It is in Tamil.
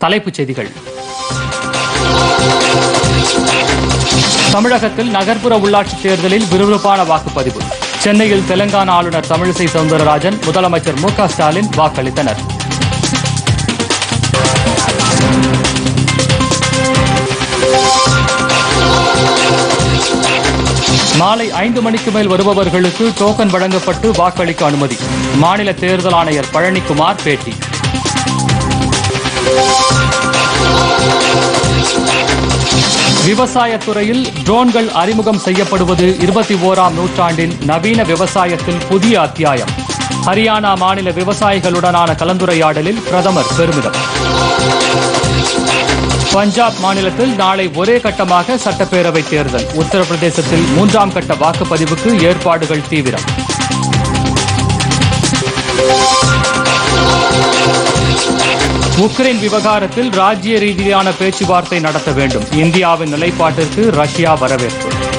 தலைப்புச் செய்திகள் தமிழகத்தில் நகர்ப்புற உள்ளாட்சித் தேர்தலில் விறுவிறுப்பான வாக்குப்பதிவு சென்னையில் தெலங்கானா ஆளுநர் தமிழிசை சவுந்தரராஜன் முதலமைச்சர் மு க ஸ்டாலின் வாக்களித்தனர் மாலை ஐந்து மணிக்கு மேல் வருபவர்களுக்கு டோக்கன் வழங்கப்பட்டு வாக்களிக்க அனுமதி மாநில தேர்தல் ஆணையர் பழனிக்குமார் பேட்டி விவசாயத் துறையில் ட்ரோன்கள் அறிமுகம் செய்யப்படுவது இருபத்தி ஓராம் நூற்றாண்டின் நவீன விவசாயத்தில் புதிய அத்தியாயம் ஹரியானா மாநில விவசாயிகளுடனான கலந்துரையாடலில் பிரதமர் பெருமிதம் பஞ்சாப் மாநிலத்தில் நாளை ஒரே கட்டமாக சட்டப்பேரவைத் தேர்தல் உத்தரப்பிரதேசத்தில் மூன்றாம் கட்ட வாக்குப்பதிவுக்கு ஏற்பாடுகள் தீவிரம் உக்ரைன் விவகாரத்தில் ராஜ்ய ரீதியான பேச்சுவார்த்தை நடத்த வேண்டும் இந்தியாவின் நிலைப்பாட்டிற்கு ரஷ்யா வரவேற்பு